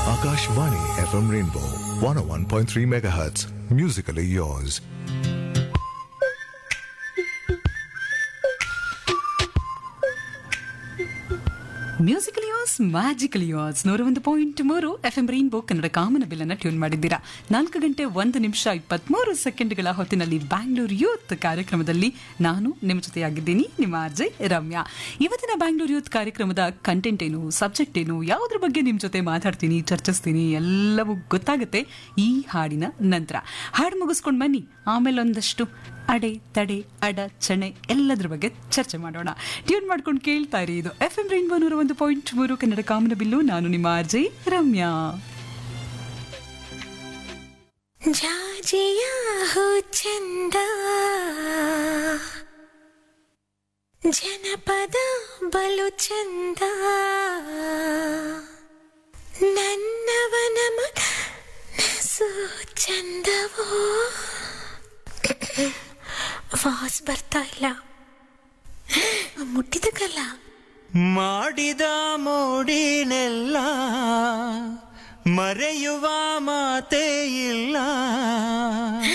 Akashvani FM Rainbow 101.3 MHz. Musically yours. Musical yours magical yours ನೂರ ಒಂದು point ಮೂರು F M rainbow Kannada ಕಾಮನ ಬಿಲ್ಲನ್ನ tune ಮಾಡಿದ್ದೀರಾ ನಾಲ್ಕು ಗಂಟೆ ಒಂದು ನಿಮಿಷ ಇಪ್ಪತ್ಮೂರು ಸೆಕೆಂಡ್ಗಳ ಹೊತ್ತಿನಲ್ಲಿ ಬ್ಯಾಂಗ್ಳೂರ್ ಯೂತ್ ಕಾರ್ಯಕ್ರಮದಲ್ಲಿ ನಾನು ನಿಮ್ಮ ಜೊತೆಯಾಗಿದ್ದೀನಿ ನಿಮ್ಮ ಅಜಯ್ ರಮ್ಯಾ ಇವತ್ತಿನ ಬ್ಯಾಂಗ್ಳೂರ್ ಯೂತ್ ಕಾರ್ಯಕ್ರಮದ ಕಂಟೆಂಟ್ ಏನು ಸಬ್ಜೆಕ್ಟ್ ಏನು ಯಾವುದ್ರ ಬಗ್ಗೆ ನಿಮ್ಮ ಜೊತೆ ಮಾತಾಡ್ತೀನಿ ಚರ್ಚಿಸ್ತೀನಿ ಎಲ್ಲವೂ ಗೊತ್ತಾಗುತ್ತೆ ಈ ಹಾಡಿನ ನಂತರ ಹಾಡು ಮುಗಿಸ್ಕೊಂಡು ಬನ್ನಿ ಆಮೇಲೆ ಒಂದಷ್ಟು ಅಡೆ ತಡೆ ಅಡ ಚಣೆ ಎಲ್ಲದ್ರ ಬಗ್ಗೆ ಚರ್ಚೆ ಮಾಡೋಣ ಟ್ಯೂನ್ ಮಾಡ್ಕೊಂಡು ಕೇಳ್ತಾ ಇರಿ ಇದು ಎಫ್ ಎಂ ರೈನ್ಬೋ ನೂರ ಒಂದು ಪಾಯಿಂಟ್ ಮೂರು ಕನ್ನಡ ಕಾಮನ ಬಿಲ್ಲು ನಾನು ನಿಮ್ಮ ಅಜಯ್ ರಮ್ಯಾ ಜಾಜಿಯ ಹೋ ಚಂದ ಜನಪದ ಬಲು ಚಂದ ನನ್ನವನ ಮನಸ್ಸು ಚಂದವೋ ವಾಸ್ ಬರ್ತಾ ಇಲ್ಲ ಮುಟ್ಟಿದಕ್ಕಲ್ಲ ಮಾಡಿದ ಮೋಡಿನೆಲ್ಲ ಮರೆಯುವ ಮಾತೇ ಇಲ್ಲ